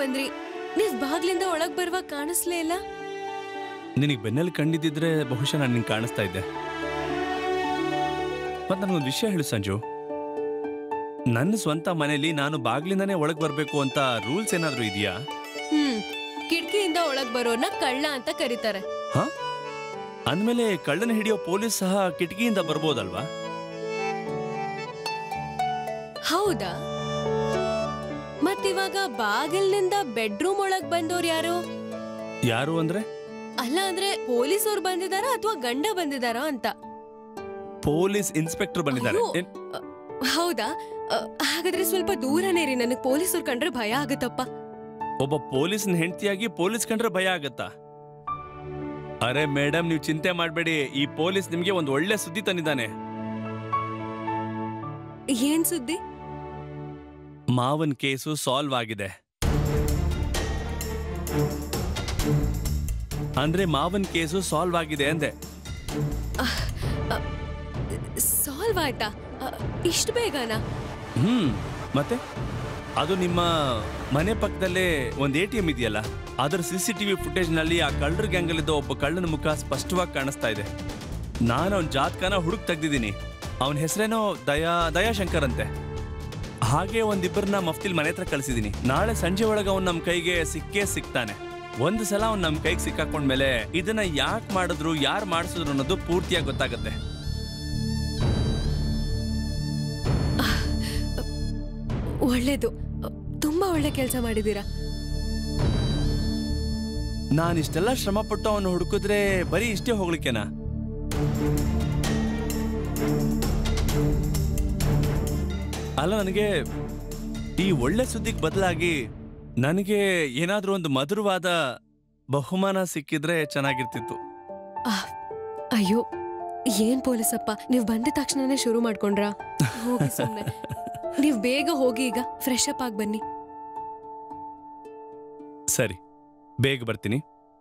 ಬಂದ್ರಿ ನೀವ್ ಬಾಗ್ಲಿಂದ ಒಳಗ್ ಬರುವಾಗ ಕಾಣಿಸ್ಲೇ ಇಲ್ಲ ನಿನಗೆ ಬೆನ್ನಲ್ಲಿ ಕಂಡಿದ್ದಿದ್ರೆ ಬಹುಶಃ ನಾನು ನಿಂಗೆ ಕಾಣಿಸ್ತಾ ಇದ್ದೆ ಮತ್ತೆ ನನಗೊಂದು ವಿಷಯ ಹೇಳು ಸಂಜು ನನ್ನ ಸ್ವಂತ ಮನೇಲಿ ನಾನು ಬಾಗ್ಲಿಂದಾನೇ ಒಳಗೆ ಬರಬೇಕು ಅಂತ ರೂಲ್ಸ್ ಏನಾದರೂ ಇದೆಯಾ ಹ್ಮ್ ಕಿಟಕಿಯಿಂದ ಒಳಗ್ ಬರೋರ್ನ ಕಳ್ಳ ಅಂತ ಕರೀತಾರೆ ಹಾ ಅಂದಮೇಲೆ ಕಳ್ಳನ ಹಿಡಿಯೋ ಪೊಲೀಸ್ ಸಹ ಕಿಟಕಿಯಿಂದ ಬರ್ಬೋದಲ್ವಾ ಹೌದಾ ಮತ್ತಿವಾಗ ಬಾಗಿಲ್ನಿಂದ ಬೆಡ್ರೂಮ್ ಒಳಗ್ ಬಂದೋರ್ ಯಾರು ಯಾರು ಅಂದ್ರೆ ಅಲ್ಲ ಅಂದ್ರೆ ಪೊಲೀಸವ್ರು ಬಂದಿದಾರಾ ಅಥವಾ ಗಂಡ ಬಂದಿದಾರಾ ಅಂತ ಪೊಲೀಸ್ ಇನ್ಸ್ಪೆಕ್ಟರ್ ಬಂದಿದ್ದಾರೆ ಅಯ್ಯೋ. ಏನ್- ಅ, ಹೌದಾ ಅ, ಹಾಗಾದ್ರೆ ಸ್ವಲ್ಪ ದೂರನೇ ರೀ ನನಗ್ ಪೊಲೀಸರು ಕಂಡ್ರೆ ಭಯ ಆಗುತ್ತಪ್ಪ ಒಬ್ಬ ಪೊಲೀಸ್ನ ಹೆಂಡತಿಯಾಗಿ ಪೊಲೀಸ್ ಕಂಡ್ರೆ ಭಯ ಆಗತ್ತಾ ಅರೆ ಮೇಡಮ್ ನೀವು ಚಿಂತೆ ಮಾಡಬೇಡಿ ಈ ಪೊಲೀಸ್ ನಿಮ್ಗೆ ಒಂದು ಒಳ್ಳೆ ಸುದ್ದಿ ತಂದಿದ್ದಾನೆ ಏನ್ ಸುದ್ದಿ ಮಾವನ್ ಕೇಸು ಸಾಲ್ವ್ ಆಗಿದೆ ಅಂದ್ರೆ ಮಾವನ್ ಕೇಸು ಸಾಲ್ವ್ ಆಗಿದೆ ಅಂದೆ ಸಾಲ್ವ್ ಆಯ್ತಾ ಅ, ಇಷ್ಟ್ ಬೇಗನಾ ಹ್ಮ್ ಮತ್ತೆ ಅದು ನಿಮ್ಮ ಮನೆ ಪಕ್ಕದಲ್ಲೇ ಒಂದು ಎ ಟಿ ಎಂ ಇದೆಯಲ್ಲ ಅದರ ಸಿ ಸಿ ಟಿವಿ ಫುಟೇಜ್ ನಲ್ಲಿ ಆ ಕಳ್ಳರ ಗ್ಯಾಂಗಲ್ಲಿದ್ದ ಒಬ್ಬ ಕಳ್ಳನ ಮುಖ ಸ್ಪಷ್ಟವಾಗಿ ಕಾಣಿಸ್ತಾ ಇದೆ ನಾನು ಅವನ ಜಾತಕನ ಹುಡುಕ್ ತೆಗ್ದಿದ್ದೀನಿ ಅವನ ಹೆಸರೇನೋ ದಯಾ ದಯಾಶಂಕರ್ ಅಂತೆ ಹಾಗೆ ಒಂದಿಬ್ಬರನ್ನ ಮಫ್ತಿಲ್ ಮನೆ ಹತ್ರ ಕಳಿಸಿದೀನಿ ನಾಳೆ ಸಂಜೆ ಒಳಗೆ ಅವ್ನು ನಮ್ಮ ಕೈಗೆ ಸಿಕ್ಕೇ ಸಿಗ್ತಾನೆ ಒಂದು ಸಲ ಅವ್ನು ನಮ್ಮ ಕೈಗೆ ಸಿಕ್ಕಾಕೊಂಡ್ಮೇಲೆ ಇದನ್ನ ಯಾಕೆ ಮಾಡಿದ್ರು ಯಾರು ಮಾಡಿಸಿದ್ರು ಅನ್ನೋದು ಪೂರ್ತಿಯಾಗಿ ಗೊತ್ತಾಗುತ್ತೆ ಒಳ್ಳೇದು ಅ, ತುಂಬಾ ಒಳ್ಳೆ ಕೆಲಸ ಮಾಡಿದೀರಾ ನಾನು ಇಷ್ಟೆಲ್ಲ ಶ್ರಮ ಪಟ್ಟು ಅವನು ಹುಡುಕಿದ್ರೆ ಬರೀ ಇಷ್ಟೇ ಹೋಗ್ಲಿಕ್ಕೆನಾ ಅಲ್ಲ ನನಗೆ ಈ ಒಳ್ಳೆ ಸುದ್ದಿಗೆ ಬದಲಾಗಿ ನನಗೆ ಏನಾದ್ರೂ ಒಂದು ಮಧುರವಾದ ಬಹುಮಾನ ಸಿಕ್ಕಿದ್ರೆ ಚೆನ್ನಾಗಿರ್ತಿತ್ತು ಆಹ್, ಅಯ್ಯೋ ಏನ್ ಪೊಲೀಸಪ್ಪ ನೀವ್ ಬಂದ ತಕ್ಷಣನೇ ಶುರು ಮಾಡ್ಕೊಂಡ್ರಾ ಹೋಗಿ ಸುಮ್ನೆ ನೀವ್ ಬೇಗ ಹೋಗಿ ಈಗ ಫ್ರೆಶ್ ಅಪ್ ಆಗಿ ಬನ್ನಿ ಸರಿ ಬೇಗ ಬರ್ತೀನಿ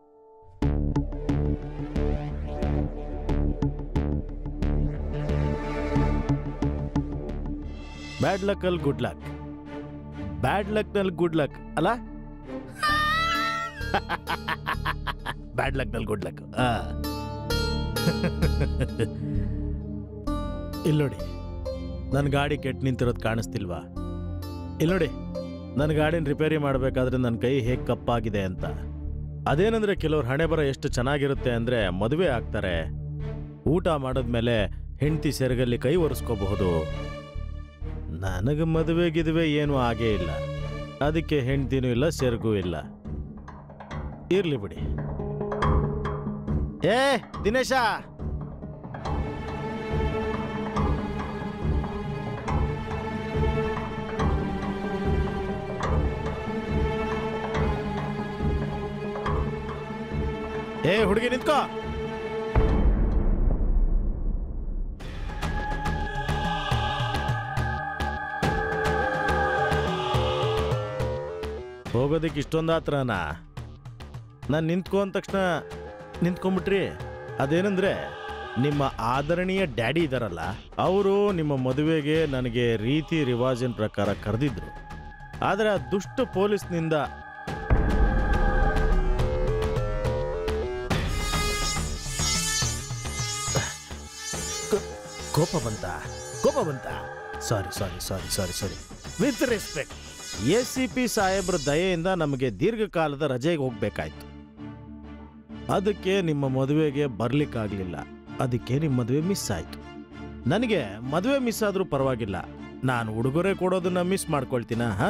ಬ್ಯಾಡ್ ಲಕ್ ಅಲ್ಲಿ ಗುಡ್ ಲಕ್ ಬ್ಯಾಡ್ ಲಕ್ ನಲ್ಲಿ ಗುಡ್ ಲಕ್ ಅಲ್ಲ ಬ್ಯಾಡ್ ಲಕ್ ನಲ್ಲಿ ಗುಡ್ ಲಕ್ ಇಲ್ಲಿ ನೋಡಿ ನನ್ನ ಗಾಡಿ ಕೆಟ್ಟು ನಿಂತಿರೋದು ಕಾಣಿಸ್ತಿಲ್ವಾ ಇಲ್ಲಿ ನೋಡಿ ನನ್ನ ಗಾಡಿನ ರಿಪೇರಿ ಮಾಡಬೇಕಾದ್ರೆ ನನ್ನ ಕೈ ಹೇಗೆ ಕಪ್ಪಾಗಿದೆ ಅಂತ ಅದೇನಂದ್ರೆ ಕೆಲವ್ರ ಹಣೆ ಬರ ಎಷ್ಟು ಚೆನ್ನಾಗಿರುತ್ತೆ ಅಂದರೆ ಮದುವೆ ಆಗ್ತಾರೆ ಊಟ ಮಾಡಿದ್ಮೇಲೆ ಹೆಂಡತಿ ಸೆರಗಲ್ಲಿ ಕೈ ಒರೆಸ್ಕೋಬಹುದು ನನಗೆ ಮದುವೆ ಗಿದುವೆ ಏನೂ ಆಗೇ ಇಲ್ಲ ಅದಕ್ಕೆ ಹೆಂಡ್ತಿನೂ ಇಲ್ಲ ಸೆರಗೂ ಇಲ್ಲ ಇರ್ಲಿ ಬಿಡಿ ಏ ದಿನೇಶ ಏ ಹುಡುಗಿ ನಿಂತ್ಕೋ ಹೋಗೋದಕ್ಕೆ ಇಷ್ಟೊಂದು ಆತ್ರನಾ ನಾನು ನಿಂತ್ಕೊ ಅಂದ ತಕ್ಷಣ ನಿಂತ್ಕೊಂಬಿಟ್ರಿ ಅದೇನಂದ್ರೆ ನಿಮ್ಮ ಆದರಣೀಯ ಡ್ಯಾಡಿ ಇದಾರಲ್ಲ ಅವರು ನಿಮ್ಮ ಮದುವೆಗೆ ನನಗೆ ರೀತಿ ರಿವಾಜಿನ ಪ್ರಕಾರ ಕರೆದಿದ್ರು ಆದರೆ ಆ ದುಷ್ಟ ಪೊಲೀಸ್ನಿಂದ ಕೋ- ಕೋಪ ಬಂತ ಕೋಪ ಬಂತ sorry sorry sorry sorry sorry with respect S C P ಸಾಹೇಬ್ರ ದಯೆಯಿಂದ ನಮಗೆ ದೀರ್ಘಕಾಲದ ರಜೆಗೆ ಹೋಗ್ಬೇಕಾಯ್ತು ಅದಕ್ಕೆ ನಿಮ್ಮ ಮದುವೆಗೆ ಬರ್ಲಿಕ್ಕಾಗ್ಲಿಲ್ಲ ಅದಕ್ಕೆ ನಿಮ್ಮ ಮದುವೆ ಮಿಸ್ ಆಯ್ತು ನನಗೆ ಮದುವೆ ಮಿಸ್ ಆದ್ರೂ ಪರವಾಗಿಲ್ಲ ನಾನು ಉಡುಗೊರೆ ಕೊಡೋದನ್ನ ಮಿಸ್ ಮಾಡ್ಕೊಳ್ತೀನ ಹಾ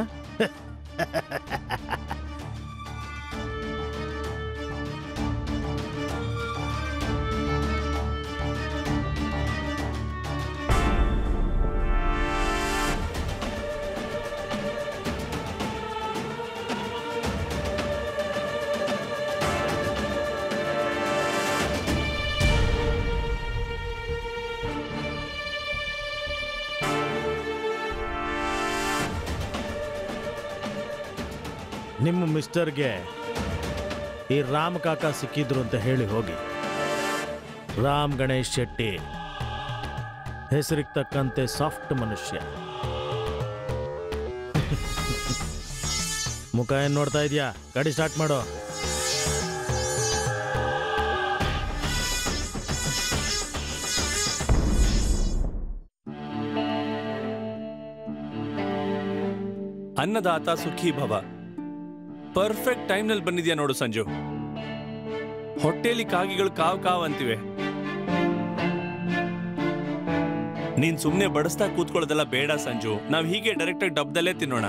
ನಿಮ್ಮ ಮಿಸ್ಟರ್ಗೆ ಈ ರಾಮ್ ಕಾಕ ಸಿಕ್ಕಿದ್ರು ಅಂತ ಹೇಳಿ ಹೋಗಿ ರಾಮ್ ಗಣೇಶ್ ಶೆಟ್ಟಿ ಹೆಸರಿಗೆ ತಕ್ಕಂತೆ ಸಾಫ್ಟ್ ಮನುಷ್ಯ ಮುಖ ಏನು ನೋಡ್ತಾ ಇದೀಯಾ ಗಾಡಿ ಸ್ಟಾರ್ಟ್ ಮಾಡು ಅನ್ನದಾತ ಸುಖಿ ಭವ ಪರ್ಫೆಕ್ಟ್ ಟೈಮ್ನಲ್ಲಿ ಬಂದಿದ್ಯಾ ನೋಡು ಸಂಜು ಹೊಟ್ಟೆಲಿ ಕಾಗಿಗಳು ಕಾವ್ ಕಾವ್ ಅಂತಿವೆ ನೀನ್ ಸುಮ್ನೆ ಬಡಿಸ್ತಾ ಕೂತ್ಕೊಳ್ಳೋದೆಲ್ಲ ಬೇಡ ಸಂಜು ನಾವ್ ಹೀಗೆ ಡೈರೆಕ್ಟ್ ಆಗಿ ಡಬ್ದಲ್ಲೇ ತಿನ್ನೋಣ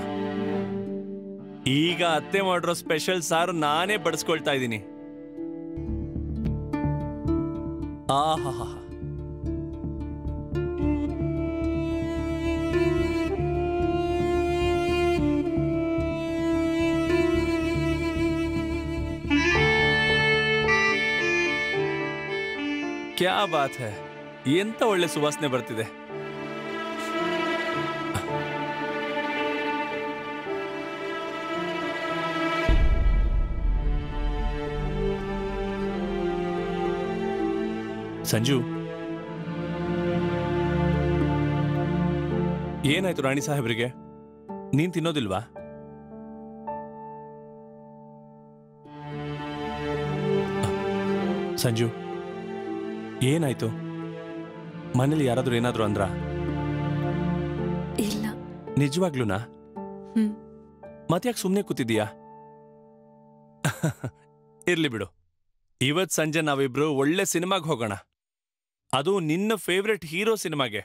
ಈಗ ಅತ್ತೆ ಮಾಡಿರೋ ಸ್ಪೆಷಲ್ ಸಾರು ನಾನೇ ಬಡಿಸ್ಕೊಳ್ತಾ ಇದ್ದೀನಿ ಆಹಾ ಕ್ಯಾ ಬಾತ್ ಹೈ ಎಂತ ಒಳ್ಳೆ ಸುವಾಸನೆ ಬರ್ತಿದೆ ಸಂಜು ಏನಾಯ್ತು ರಾಣಿ ಸಾಹೇಬ್ರಿಗೆ ನೀನ್ ತಿನ್ನೋದಿಲ್ವಾ ಸಂಜು ಏನಾಯ್ತು ಮನೇಲಿ ಯಾರಾದ್ರೂ ಏನಾದ್ರು ಅಂದ್ರ ಇಲ್ಲ ನಿಜವಾಗ್ಲೂನಾ ಹ್ಮ್ ಮತ್ತ್ಯಾಕೆ ಸುಮ್ಮನೆ ಕೂತಿದೀಯಾ ಇರ್ಲಿ ಬಿಡು ಇವತ್ ಸಂಜೆ ನಾವಿಬ್ರು ಒಳ್ಳೆ ಸಿನಿಮಾಗೆ ಹೋಗೋಣ ಅದು ನಿನ್ನ ಫೇವ್ರೆಟ್ ಹೀರೋ ಸಿನಿಮಾಗೆ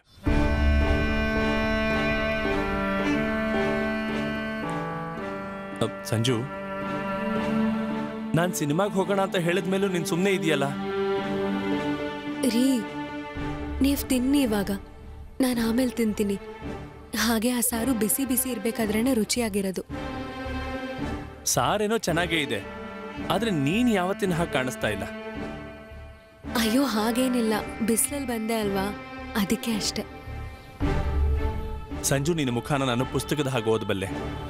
ಅಪ್, ಸಂಜು ನಾನ್ ಸಿನಿಮಾಗೆ ಹೋಗೋಣ ಅಂತ ಹೇಳಿದ್ಮೇಲೂ ನೀನ್ ಸುಮ್ಮನೆ ಇದೆಯಲ್ಲ ರೀ ನೀವ್ ತಿನ್ನಿ ಇವಾಗ ನಾನು ಆಮೇಲೆ ತಿಂತೀನಿ ಹಾಗೆ ಆ ಸಾರು ಬಿಸಿ ಬಿಸಿ ಇರ್ಬೇಕಾದ್ರೇನೆ ರುಚಿಯಾಗಿರೋದು ಸಾರೇನೋ ಚೆನ್ನಾಗೇ ಇದೆ ಆದ್ರೆ ನೀನ್ ಯಾವತ್ತಿನ ಹಾಗೆ ಕಾಣಿಸ್ತಾ ಇಲ್ಲ ಅಯ್ಯೋ ಹಾಗೇನಿಲ್ಲ ಬಿಸಿಲಲ್ಲಿ ಬಂದೆ ಅಲ್ವಾ ಅದಕ್ಕೆ ಅಷ್ಟೆ ಸಂಜು ನಿನ್ನ ಮುಖಾನ ನಾನು ಪುಸ್ತಕದ ಹಾಗೆ ಓದಬಲ್ಲೆ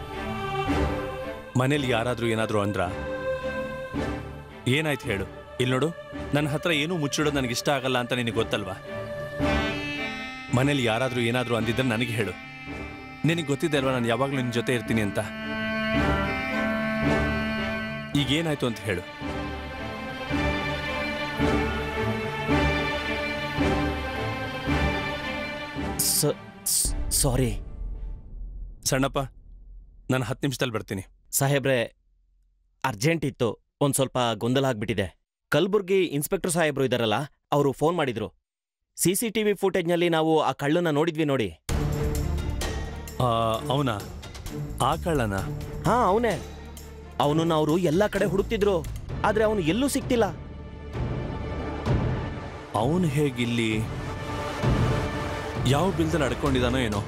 ಮನೇಲಿ ಯಾರಾದ್ರೂ ಏನಾದ್ರೂ ಅಂದ್ರ ಏನಾಯ್ತು ಹೇಳು ಇಲ್ಲಿ ನೋಡು ನನ್ನ ಹತ್ರ ಏನೂ ಮುಚ್ಚಿಡೋದು ನನಗೆ ಇಷ್ಟ ಆಗಲ್ಲ ಅಂತ ನಿನಗೆ ಗೊತ್ತಲ್ವಾ ಮನೇಲಿ ಯಾರಾದ್ರೂ ಏನಾದ್ರೂ ಅಂದಿದ್ರೆ ನನಗೆ ಹೇಳು ನಿನಗೆ ಗೊತ್ತಿದೆ ಅಲ್ವಾ ನಾನು ಯಾವಾಗಲೂ ನಿನ್ನ ಜೊತೆ ಇರ್ತೀನಿ ಅಂತ ಈಗ ಏನಾಯ್ತು ಅಂತ ಹೇಳು ಸಾರಿ ಸಣ್ಣಪ್ಪ ನಾನು ಹತ್ತು ನಿಮಿಷದಲ್ಲಿ ಬರ್ತೀನಿ ಸಾಹೇಬ್ರೆ ಅರ್ಜೆಂಟ್ ಇತ್ತು ಒಂದ್ ಸ್ವಲ್ಪ ಗೊಂದಲ ಆಗ್ಬಿಟ್ಟಿದೆ ಕಲ್ಬುರ್ಗಿ ಇನ್ಸ್ಪೆಕ್ಟರ್ ಸಾಹೇಬ್ರು ಇದಾರಲ್ಲ ಅವರು ಫೋನ್ ಮಾಡಿದ್ರು ಸಿ ಸಿ ಟಿವಿ ಫುಟೇಜ್ನಲ್ಲಿ ನಾವು ಆ ಕಳ್ಳನ್ನ ನೋಡಿದ್ವಿ ನೋಡಿ ಅವನಾ ಆ ಕಳ್ಳನ ಹಾ ಅವನೇ ಅವನನ್ನ ಅವರು ಎಲ್ಲ ಕಡೆ ಹುಡುಕ್ತಿದ್ರು ಆದ್ರೆ ಅವನು ಎಲ್ಲೂ ಸಿಕ್ತಿಲ್ಲ ಅವನು ಹೇಗಿಲ್ಲಿ ಯಾವ ಬಿಲ್ದಲ್ಲಿ ಅಡ್ಕೊಂಡಿದಾನೋ ಏನೋ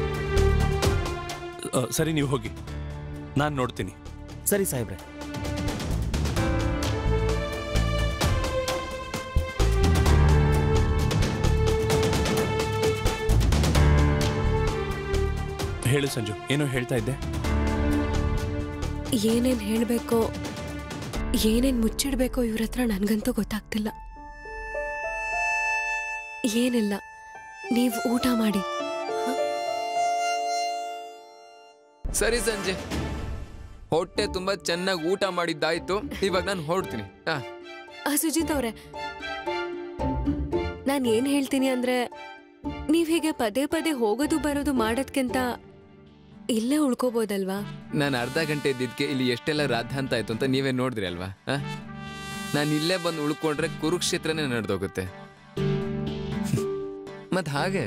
ಅ, ಸರಿ ನೀವು ಹೋಗಿ ನಾನು ನೋಡ್ತೀನಿ ಸರಿ ಸಾಹೇಬ್ರೆ ಹೇಳು ಸಂಜು ಏನೋ ಹೇಳ್ತಾ ಇದ್ದೆ ಏನೇನ್ ಹೇಳ್ಬೇಕೋ ಏನೇನ್ ಮುಚ್ಚಿಡ್ಬೇಕೋ ಇವ್ರ ಹತ್ರ ನನ್ಗಂತೂ ಗೊತ್ತಾಗ್ತಿಲ್ಲ ಏನಿಲ್ಲ ನೀವು ಊಟ ಮಾಡಿ ಸರಿ ಸಂಜೆ ಹೊಟ್ಟೆ ತುಂಬಾ ಚೆನ್ನಾಗಿ ಊಟ ಮಾಡಿದ್ದಾಯ್ತು ಇವಾಗ ನಾನು ಹೊರಡ್ತೀನಿ ಹಾ ಆ ಸುಜಿತ್ ಅವ್ರೆ ನಾನು ಏನ್ ಹೇಳ್ತೀನಿ ಅಂದ್ರೆ ನೀವ್ ಹೀಗೆ ಪದೇ ಪದೇ ಹೋಗೋದು ಬರೋದು ಮಾಡೋದ್ಕಿಂತ ಇಲ್ಲೇ ಉಳ್ಕೋಬೋದಲ್ವಾ ನಾನು ಅರ್ಧ ಗಂಟೆ ಇದ್ದಿದ್ಕೆ ಇಲ್ಲಿ ಎಷ್ಟೆಲ್ಲ ರಾದ್ಧಾಂತ ಆಯ್ತು ಅಂತ ನೀವೇ ನೋಡಿದ್ರಿ ಅಲ್ವಾ ನಾನು ಇಲ್ಲೇ ಬಂದು ಉಳ್ಕೊಂಡ್ರೆ ಕುರುಕ್ಷೇತ್ರನೇ ನಡೆದೋಗುತ್ತೆ ಮತ್ ಹಾಗೆ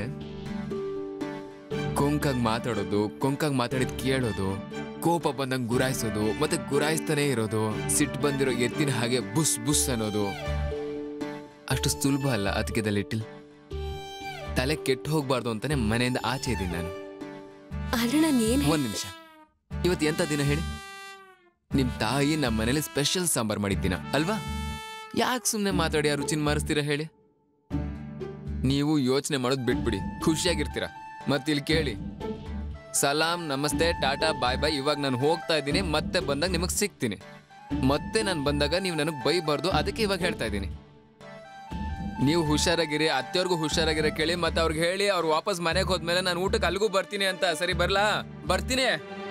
ಕೊಂಕಾಗ್ ಮಾತಾಡೋದು ಕೊಂಕಾಗ್ ಮಾತಾಡಿದ್ ಕೇಳೋದು ಕೋಪ ಬಂದಂಗ್ ಗುರಾಯಿಸೋದು ಮತ್ತೆ ಗುರಾಯಿಸ್ತಾನೆ ಇರೋದು ಸಿಟ್ಟು ಬಂದಿರೋ ಎತ್ತಿನ ಹಾಗೆ ಬುಸ್ ಬುಸ್ ಅನ್ನೋದು ಅಷ್ಟು ಸುಲಭ ಅಲ್ಲ ಅದಕ್ಕೆ ಲಿಟ್ಟಿಲ್ ತಲೆ ಕೆಟ್ಟು ಹೋಗ್ಬಾರ್ದು ಅಂತಾನೆ ಮನೆಯಿಂದ ಆಚೆ ಇದ್ದೀನಿ ನಾನು ಆದ್ರೆ ನಾನು ಏನ್ ಒಂದ್ ನಿಮಿಷ ಇವತ್ತು ಎಂತ ದಿನ ಹೇಳಿ ನಿಮ್ ತಾಯಿ ನಮ್ಮ ಮನೇಲಿ ಸ್ಪೆಷಲ್ ಸಾಂಬಾರ್ ಮಾಡಿದ್ದಿನ ಅಲ್ವಾ ಯಾಕೆ ಸುಮ್ಮನೆ ಮಾತಾಡಿ ಆ ರುಚಿನ ಮಾರಿಸ್ತೀರಾ ಹೇಳಿ ನೀವು ಯೋಚನೆ ಮಾಡೋದು ಬಿಟ್ಬಿಡಿ ಖುಷಿಯಾಗಿರ್ತೀರಾ ಮತ್ತೆ ಇಲ್ಲಿ ಕೇಳಿ ಸಲಾಂ ನಮಸ್ತೆ ಟಾಟಾ ಬಾಯ್ ಬಾಯ್ ಇವಾಗ ನಾನು ಹೋಗ್ತಾ ಇದ್ದೀನಿ ಮತ್ತೆ ಬಂದಾಗ ನಿಮಗೆ ಸಿಗ್ತೀನಿ ಮತ್ತೆ ನಾನು ಬಂದಾಗ ನೀವು ನನಗೆ ಬೈಬಾರ್ದು ಅದಕ್ಕೆ ಇವಾಗ ಹೇಳ್ತಾ ಇದ್ದೀನಿ ನೀವು ಹುಷಾರಾಗಿರಿ ಅತ್ತೆಯವ್ರಿಗೂ ಹುಷಾರಾಗಿರೋ ಕೇಳಿ ಮತ್ತೆ ಅವ್ರಿಗೆ ಹೇಳಿ ಅವ್ರು ವಾಪಸ್ ಮನೆಗೆ ಹೋದ್ಮೇಲೆ ನಾನು ಊಟಕ್ಕೆ ಅಲ್ಲಿಗೂ ಬರ್ತೀನಿ ಅಂತ ಸರಿ ಬರ್ಲಾ ಬರ್ತೀನಿ